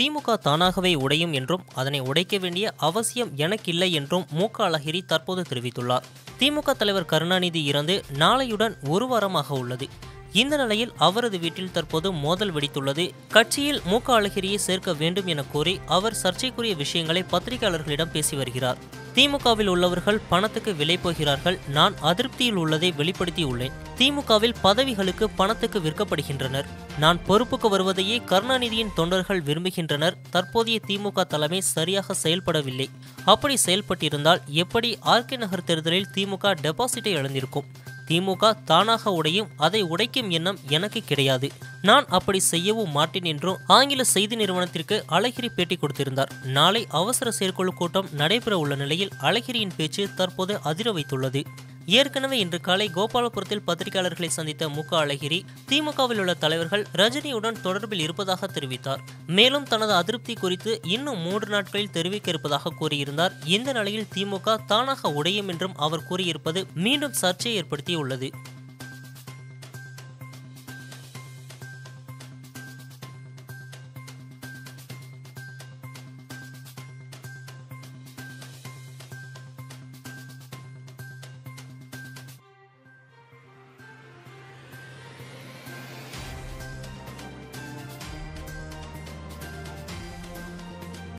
திமுக தானாகவே உடையும் என்றும் அதனை உடைக்க வேண்டிய அவசியம் எனக்கில்லை என்றும் மு க அழகிரி தற்போது தெரிவித்துள்ளார் திமுக தலைவர் கருணாநிதி இறந்து நாளையுடன் ஒரு வாரமாக உள்ளது இந்த நிலையில் அவரது வீட்டில் தற்போது மோதல் வெடித்துள்ளது கட்சியில் மு க அழகிரியை சேர்க்க வேண்டும் என கோரி அவர் சர்ச்சைக்குரிய விஷயங்களை பத்திரிகையாளர்களிடம் பேசி வருகிறார் திமுகவில் உள்ளவர்கள் பணத்துக்கு விலை போகிறார்கள் நான் அதிருப்தியில் உள்ளதை வெளிப்படுத்தியுள்ளேன் திமுகவில் பதவிகளுக்கு பணத்துக்கு விற்கப்படுகின்றனர் நான் பொறுப்புக்கு வருவதையே கருணாநிதியின் தொண்டர்கள் விரும்புகின்றனர் தற்போதைய திமுக தலைமை சரியாக செயல்படவில்லை அப்படி செயல்பட்டிருந்தால் எப்படி ஆர்கே நகர் தேர்தலில் திமுக டெபாசிட்டை இழந்திருக்கும் திமுக தானாக உடையும் அதை உடைக்கும் எண்ணம் எனக்கு கிடையாது நான் அப்படி செய்யவும் மாட்டேன் என்றும் ஆங்கில செய்தி நிறுவனத்திற்கு அழகிரி பேட்டி கொடுத்திருந்தார் நாளை அவசர செயற்குழு கூட்டம் நடைபெற உள்ள நிலையில் அழகிரியின் பேச்சு தற்போது அதிர வைத்துள்ளது ஏற்கனவே இன்று காலை கோபாலபுரத்தில் பத்திரிகையாளர்களை சந்தித்த மு க அழகிரி திமுகவில் உள்ள தலைவர்கள் ரஜினியுடன் தொடர்பில் இருப்பதாக தெரிவித்தார் மேலும் தனது அதிருப்தி குறித்து இன்னும் மூன்று நாட்களில் தெரிவிக்க இருப்பதாக கூறியிருந்தார் இந்த நிலையில் திமுக தானாக உடையும் என்றும் அவர் கூறியிருப்பது மீண்டும் சர்ச்சையை ஏற்படுத்தியுள்ளது